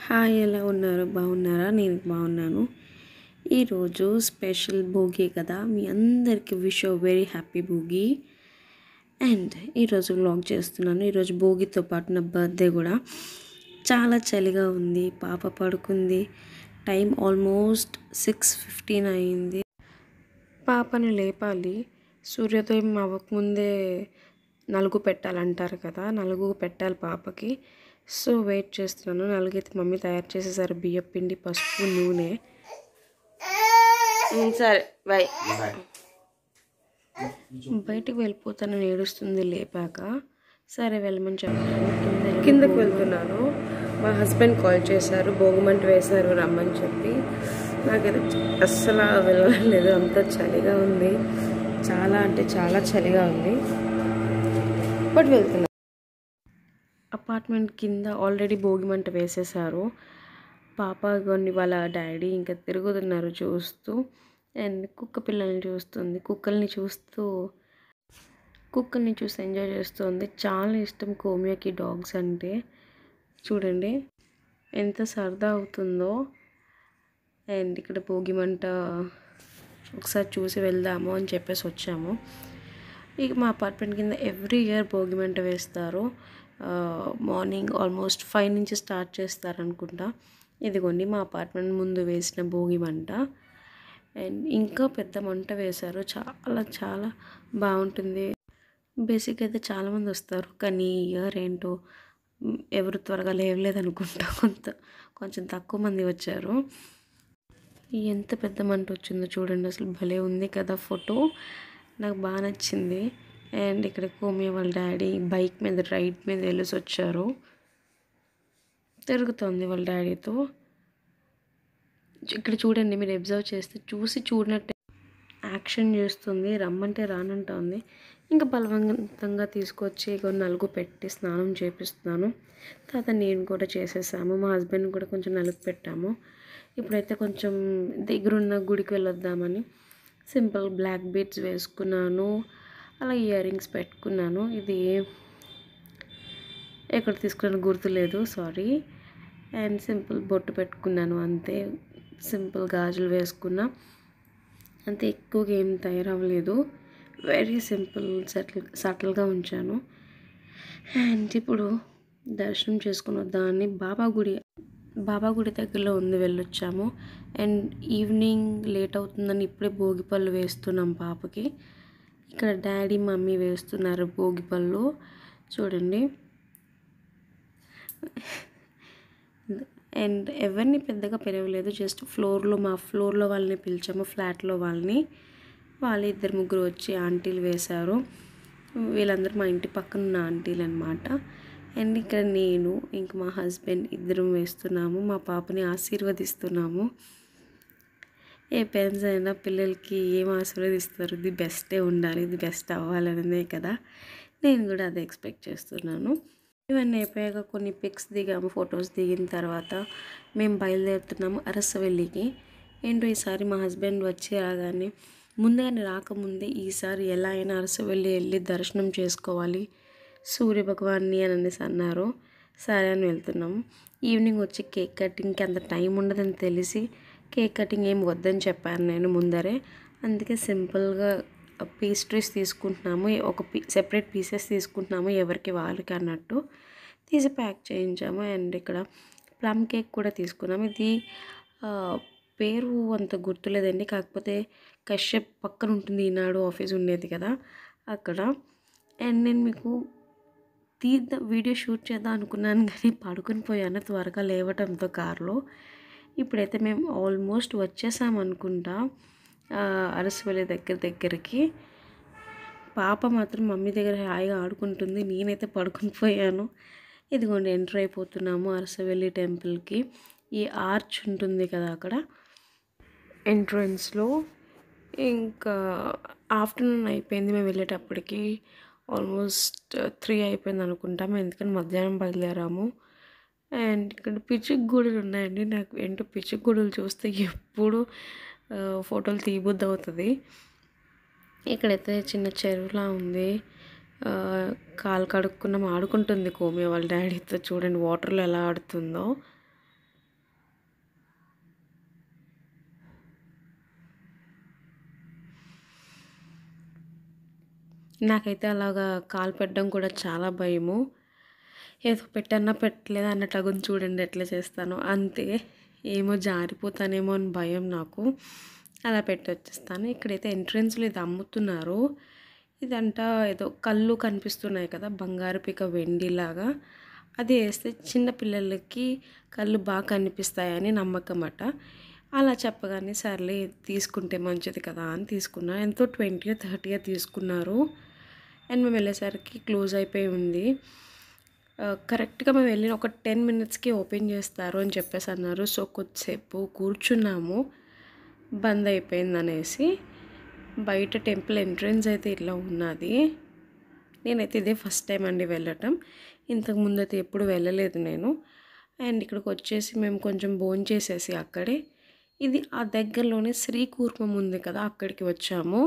Hi ఎలా ఉన్నారు బాగున్నారా నేను బాగున్నాను ఈరోజు స్పెషల్ భోగి కదా మీ అందరికీ wish very happy Bhogi and ఈరోజు వ్లాగ్ చేస్తున్నాను ఈరోజు భోగితో పాటు నా బర్త్డే కూడా చాలా చలిగా ఉంది పాప పడుకుంది టైం ఆల్మోస్ట్ సిక్స్ ఫిఫ్టీన్ అయింది పాపని లేపాలి సూర్యోదయం అవ్వకముందే నలుగు పెట్టాలంటారు కదా నలుగు పెట్టాలి పాపకి సో వెయిట్ చేస్తున్నాను నలుగైతే మమ్మీ తయారు చేసేసారు బియ్యం పిండి పసుపు నూనె ఉమ్, సరే బాయ్ బయటికి వెళ్ళిపోతానని ఏడుస్తుంది లేపాక సరే వెళ్ళమని చెప్పాను కింద కిందకి వెళ్తున్నాను మా హస్బెండ్ కాల్ చేశారు భోగమంట వేశారు రమ్మని చెప్పి నాకైతే అస్సలు వెళ్ళలేదు అంత చలిగా ఉంది చాలా అంటే చాలా చలిగా ఉంది బట్ వెళ్తున్నా అపార్ట్మెంట్ కింద ఆల్రెడీ భోగిమంట వేసేసారు పాప కొన్ని వాళ్ళ డాడీ ఇంకా తిరుగుతున్నారు చూస్తూ అండ్ కుక్క పిల్లల్ని చూస్తుంది కుక్కల్ని చూస్తూ కుక్కల్ని చూసి ఎంజాయ్ చేస్తుంది చాలా ఇష్టం కోమియాకి డాగ్స్ అంటే చూడండి ఎంత సరదా అవుతుందో అండ్ ఇక్కడ భోగిమంట ఒకసారి చూసి వెళ్దాము అని చెప్పేసి వచ్చాము ఇక మా అపార్ట్మెంట్ కింద ఎవ్రీ ఇయర్ భోగిమంట వేస్తారు మార్నింగ్ ఆల్మోస్ట్ ఫైవ్ నుంచి స్టార్ట్ చేస్తారు అనుకుంటా ఇదిగోండి మా అపార్ట్మెంట్ ముందు వేసిన భోగి మంట అండ్ ఇంకా పెద్ద మంట వేశారు చాలా చాలా బాగుంటుంది బేసిక్ అయితే చాలామంది వస్తారు కానీ ఈ ఇయర్ ఏంటో మ్, ఎవరు త్వరగా లేవలేదు అనుకుంటా కొంత కొంచెం తక్కువ మంది వచ్చారు ఎంత పెద్ద మంట వచ్చిందో చూడండి అసలు భలే ఉంది కదా ఫోటో నాకు బాగా నచ్చింది అండ్ ఇక్కడ కోమి వాళ్ళ డాడీ బైక్ మీద రైడ్ మీద వెళ్ళేసి వచ్చారు తిరుగుతోంది వాళ్ళ డాడీతో ఇక్కడ చూడండి మీరు అబ్జర్వ్ చేస్తే చూసి చూడనట్టే యాక్షన్ చేస్తుంది రమ్మంటే రానంటోంది ఇంకా బలవంతంగా తీసుకొచ్చి కొన్ని నలుగు పెట్టి స్నానం చేపిస్తున్నాను తర్వాత నేను కూడా చేసేసాము మా హస్బెండ్ కూడా కొంచెం నలుగు పెట్టాము ఇప్పుడైతే కొంచెం దగ్గరున్న గుడికి వెళ్ళొద్దామని సింపుల్ బ్లాక్ బీడ్స్ వేసుకున్నాను అలా ఇయర్ రింగ్స్ పెట్టుకున్నాను ఇది ఎక్కడ తీసుకున్నాను గుర్తులేదు సారీ అండ్ సింపుల్ బొట్టు పెట్టుకున్నాను అంతే సింపుల్ గాజులు వేసుకున్నా అంతే ఎక్కువగా ఏం తయారవ్వలేదు వెరీ సింపుల్ సటిల్ సటిల్గా ఉంచాను అండ్ ఇప్పుడు దర్శనం చేసుకుని వద్దామని బాబా గుడి బాబా గుడి దగ్గరలో ఉంది వెళ్ళొచ్చాము అండ్ ఈవినింగ్ లేట్ అవుతుందని ఇప్పుడే భోగిపళ్ళు వేస్తున్నాం పాపకి ఇక్కడ డాడీ మమ్మీ వేస్తున్నారు భోగిపళ్ళు చూడండి అండ్ ఎవరిని పెద్దగా పిలవలేదు జస్ట్ ఫ్లోర్లో మా ఫ్లోర్లో వాళ్ళని పిలిచాము ఫ్లాట్లో వాళ్ళని వాళ్ళు ఇద్దరు ముగ్గురు వచ్చి ఆంటీలు వేశారు వీళ్ళందరూ మా ఇంటి పక్కన ఉన్న ఆంటీలు అనమాట అండ్ ఇక్కడ నేను ఇంక మా హస్బెండ్ ఇద్దరం వేస్తున్నాము మా పాపని ఆశీర్వదిస్తున్నాము ఏ పేరెంట్స్ అయినా పిల్లలకి ఏం ఆశీర్వదిస్తారు ఇది బెస్టే ఉండాలి ఇది బెస్ట్ అవ్వాలనేదే కదా నేను కూడా అదే ఎక్స్పెక్ట్ చేస్తున్నాను ఇవన్నీ అయిపోయాక కొన్ని పిక్స్ దిగాము ఫొటోస్ దిగిన తర్వాత మేము బయలుదేరుతున్నాము అరసవెల్లికి ఏంటో ఈసారి మా హస్బెండ్ వచ్చి రాగానే ముందుగానే రాకముందే ఈసారి ఎలా అయినా అరసవెల్లి వెళ్ళి దర్శనం చేసుకోవాలి సూర్య భగవాన్ని అని అనేసి అన్నారు సరే అని వెళ్తున్నాము ఈవినింగ్ వచ్చి కేక్ కటింగ్కి అంత టైం ఉండదని తెలిసి కేక్ కటింగ్ ఏం వద్దని చెప్పాను నేను ముందరే అందుకే సింపుల్గా పేస్ట్రీస్ తీసుకుంటున్నాము ఒక పీ సెపరేట్ పీసెస్ తీసుకుంటున్నాము ఎవరికి వాళ్ళకి అన్నట్టు తీసి ప్యాక్ చేయించాము అండ్ ఇక్కడ ప్లమ్ కేక్ కూడా తీసుకున్నాము ఇది ఆ, పేరు అంత గుర్తులేదండి కాకపోతే కశ్యప్ పక్కన ఉంటుంది ఈనాడు ఆఫీస్ ఉండేది కదా అక్కడ అండ్ నేను మీకు తీద్దాం వీడియో షూట్ చేద్దాం అనుకున్నాను కానీ పడుకుని పోయాను త్వరగా లేవటంతో కారులో ఇప్పుడైతే మేము ఆల్మోస్ట్ వచ్చేసాం అనుకుంటా ఆ, అరసవల్లి దగ్గర దగ్గరికి పాప మాత్రం మమ్మీ దగ్గర హాయిగా ఆడుకుంటుంది నేనైతే పడుకుని పోయాను ఇదిగోండి ఎంటర్ అయిపోతున్నాము అరసవెల్లి టెంపుల్కి ఈ ఆర్చ్ ఉంటుంది కదా అక్కడ ఎంట్రన్స్లో ఇంకా ఆఫ్టర్నూన్ అయిపోయింది మేము వెళ్ళేటప్పటికి ఆల్మోస్ట్ త్రీ అయిపోయింది అనుకుంటాము ఎందుకంటే మధ్యాహ్నం బయలుదేరాము అండ్ ఇక్కడ పిచ్చుక గూడులు ఉన్నాయండి నాకు ఏంటో పిచ్చుక గూడులు చూస్తే ఎప్పుడు ఆ, ఫోటోలు తీయబుద్ధి అవుతుంది ఇక్కడైతే చిన్న చెరువులా ఉంది ఆ, కాలు కడుక్కున్నాం ఆడుకుంటుంది కోమి వాళ్ళ డాడీతో చూడండి వాటర్లో ఎలా ఆడుతుందో నాకైతే అలాగా కాలు పెట్టడం కూడా చాలా భయము ఏదో పెట్టన్నా పెట్టలేదు అన్నట్టు అగుని చూడండి ఎట్లా చేస్తాను అంతే ఏమో జారిపోతానేమో అని భయం నాకు అలా పెట్టి వచ్చేస్తాను ఇక్కడైతే ఎంట్రన్స్లో ఇది అమ్ముతున్నారు ఇదంతా ఏదో కళ్ళు కనిపిస్తున్నాయి కదా బంగారు పిక వెండిలాగా అది వేస్తే చిన్న పిల్లలకి కళ్ళు బాగా కనిపిస్తాయని నమ్మకం అట అలా చెప్పగానే సర్లే తీసుకుంటే మంచిది కదా అని తీసుకున్నా ఎంతో ట్వంటీ థర్టీగా తీసుకున్నారు అండ్ మేము వెళ్ళేసరికి క్లోజ్ అయిపోయి ఉంది ఆ, కరెక్ట్గా మేము వెళ్ళిన ఒక టెన్ మినిట్స్కి ఓపెన్ చేస్తారు అని చెప్పేసి అన్నారు సో కొద్దిసేపు కూర్చున్నాము బంద్ అయిపోయింది అనేసి బయట టెంపుల్ ఎంట్రన్స్ అయితే ఇట్లా ఉన్నది నేనైతే ఇదే ఫస్ట్ టైం అండి వెళ్ళటం ఇంతకు ముందు అయితే ఎప్పుడు వెళ్ళలేదు నేను అండ్ ఇక్కడికి వచ్చేసి మేము కొంచెం భోజనం చేసేసి అక్కడే ఇది ఆ దగ్గరలోనే శ్రీకూర్మం ఉంది కదా అక్కడికి వచ్చాము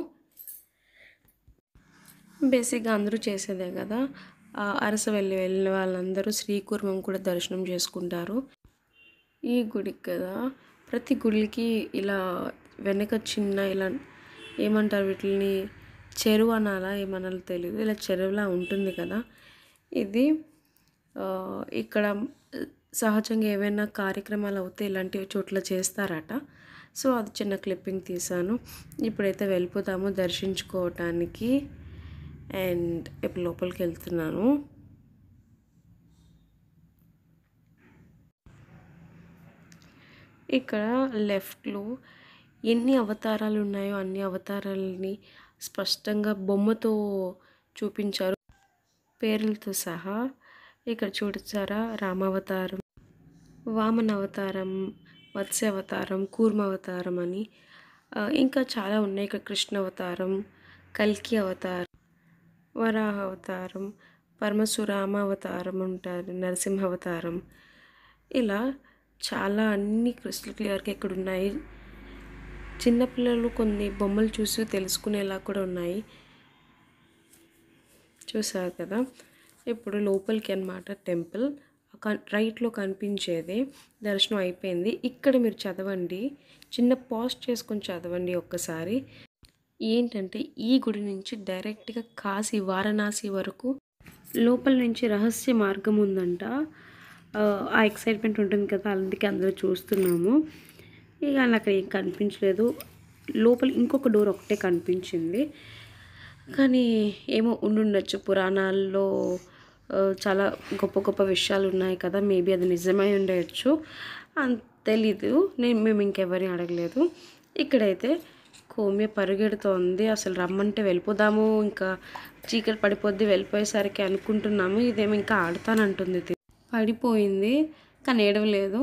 బేసిక్గా అందరూ చేసేదే కదా ఆ అరస వెళ్ళి వెళ్ళిన వాళ్ళందరూ శ్రీకూర్మం కూడా దర్శనం చేసుకుంటారు ఈ గుడికి కదా ప్రతి గుడికి ఇలా వెనక చిన్న ఇలా ఏమంటారు వీటిని చెరువు అనాలా ఏమనాలో తెలియదు ఇలా చెరువులా ఉంటుంది కదా ఇది ఆ, ఇక్కడ సహజంగా ఏవైనా కార్యక్రమాలు అవుతే ఇలాంటి చోట్ల చేస్తారట సో అది చిన్న క్లిప్పింగ్ తీసాను ఇప్పుడైతే వెళ్ళిపోతాము దర్శించుకోవటానికి అండ్ ఇప్పుడు లోపలికి వెళ్తున్నాను ఇక్కడ లెఫ్ట్లో ఎన్ని అవతారాలు ఉన్నాయో అన్ని అవతారాలని స్పష్టంగా బొమ్మతో చూపించారు పేర్లతో సహా ఇక్కడ చూడొచ్చారా రామావతారం వామన అవతారం మత్స్య అవతారం కూర్మ అవతారం అని ఆ, ఇంకా చాలా ఉన్నాయి ఇక్కడ కృష్ణ అవతారం కల్కి అవతారం వరాహ అవతారం పరమశురామ అవతారం ఉంటారు నరసింహ అవతారం ఇలా చాలా అన్ని క్రిస్టల్ క్లియర్గా ఇక్కడ ఉన్నాయి చిన్నపిల్లలు కొన్ని బొమ్మలు చూసి తెలుసుకునేలా కూడా ఉన్నాయి చూసారు కదా ఇప్పుడు లోపలికి అన్నమాట టెంపుల్ కన్- రైట్లో కనిపించేది దర్శనం అయిపోయింది ఇక్కడ మీరు చదవండి చిన్న పాజ్ చేసుకొని చదవండి ఒక్కసారి ఏంటంటే ఈ గుడి నుంచి డైరెక్ట్గా కాశీ వారణాసి వరకు లోపల నుంచి రహస్య మార్గం ఉందంట ఆ, ఆ ఎక్సైట్మెంట్ ఉంటుంది కదా అందుకే అందరూ చూస్తున్నాము ఇక నాకు అక్కడ ఏం కనిపించలేదు లోపల ఇంకొక డోర్ ఒకటే కనిపించింది కానీ ఏమో ఉండుండొచ్చు పురాణాల్లో ఆ, చాలా గొప్ప గొప్ప విషయాలు ఉన్నాయి కదా మేబీ అది నిజమై ఉండవచ్చు అంత తెలీదు నేను మేము ఇంకెవరిని అడగలేదు ఇక్కడైతే కోమ్య పరిగెడుతోంది అసలు రమ్మంటే వెళ్ళిపోదాము ఇంకా చీకటి పడిపోద్ది వెళ్ళిపోయేసరికి అనుకుంటున్నాము ఇదేమో ఇంకా ఆడతానంటుంది ఇది. పడిపోయింది కానీ ఏడవలేదు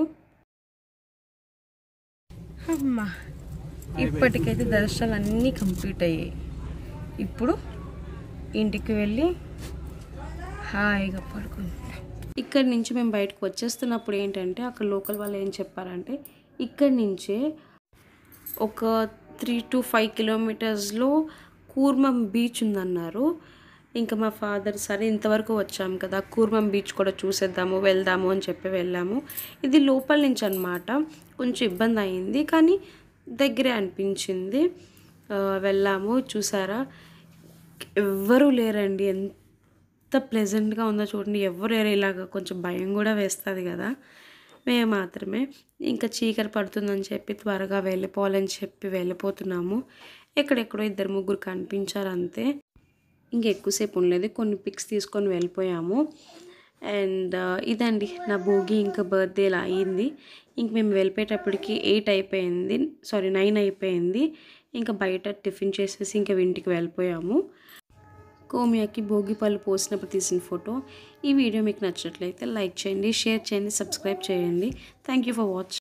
అమ్మా ఇప్పటికైతే దర్శనాలు అన్నీ కంప్లీట్ అయ్యాయి ఇప్పుడు ఇంటికి వెళ్ళి హాయిగా పడుకుంటాం ఇక్కడి నుంచి మేము బయటకు వచ్చేస్తున్నప్పుడు ఏంటంటే అక్కడ లోకల్ వాళ్ళు ఏం చెప్పారంటే ఇక్కడి నుంచే ఒక త్రీ టు ఫైవ్ కిలోమీటర్స్లో కూర్మం బీచ్ ఉందన్నారు ఇంకా మా ఫాదర్ సరే ఇంతవరకు వచ్చాం కదా కూర్మం బీచ్ కూడా చూసేద్దాము వెళ్దాము అని చెప్పి వెళ్ళాము ఇది లోపల నుంచి అనమాట కొంచెం ఇబ్బంది అయింది కానీ దగ్గరే అనిపించింది ఆ, వెళ్ళాము చూసారా ఎవ్వరూ లేరండి ఎంత ప్లెజెంట్గా ఉందో చూడండి ఎవరు లేరు ఇలాగ కొంచెం భయం కూడా వేస్తుంది కదా మేము మాత్రమే ఇంకా చీకటి పడుతుందని చెప్పి త్వరగా వెళ్ళిపోవాలని చెప్పి వెళ్ళిపోతున్నాము ఎక్కడెక్కడో ఇద్దరు ముగ్గురు కనిపించారు అంతే ఇంకా ఎక్కువసేపు ఉండలేదు కొన్ని పిక్స్ తీసుకొని వెళ్ళిపోయాము అండ్ ఇదండి నా భోగి ఇంకా బర్త్డే ఇలా అయ్యింది ఇంక మేము వెళ్ళిపోయేటప్పటికి ఎయిట్ అయిపోయింది సారీ నైన్ అయిపోయింది ఇంకా బయట టిఫిన్ చేసేసి ఇంకా ఇంటికి వెళ్ళిపోయాము కోమియాకి భోగి పళ్ళు పోసినప్పుడు తీసిన ఫోటో ఈ వీడియో మీకు నచ్చినట్లయితే లైక్ చేయండి షేర్ చేయండి సబ్స్క్రైబ్ చేయండి థ్యాంక్ యూ ఫర్ వాచ్